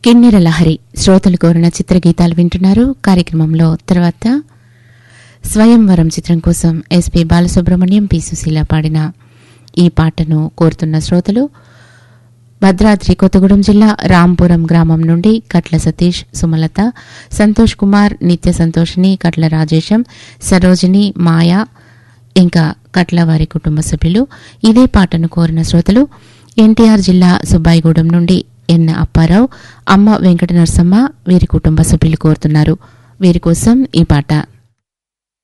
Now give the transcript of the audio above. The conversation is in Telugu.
కిన్నెర లహరి శ్రోతలు కోరిన చిత్రగీతాలు వింటున్నారు కార్యక్రమంలో తర్వాత స్వయంవరం చిత్రం కోసం ఎస్పి బాలసుబ్రహ్మణ్యం పి సుశీల పాడిన ఈ పాటను కోరుతున్న శ్రోతలు భద్రాద్రి కొత్తగూడెం జిల్లా రాంపురం గ్రామం నుండి కట్ల సతీష్ సుమలత సంతోష్ కుమార్ నిత్య సంతోషిని కట్ల రాజేశం సరోజిని మాయా ఇంకా కట్ల వారి కుటుంబ సభ్యులు ఇదే పాటను కోరిన శ్రోతలు ఎన్టీఆర్ జిల్లా సుబ్బాయిగూడెం నుండి ఎన్ అప్పారావు అమ్మ వెంకట నరసమ్మ వీరి కుటుంబ సభ్యులు కోరుతున్నారు వీరి కోసం ఈ పాట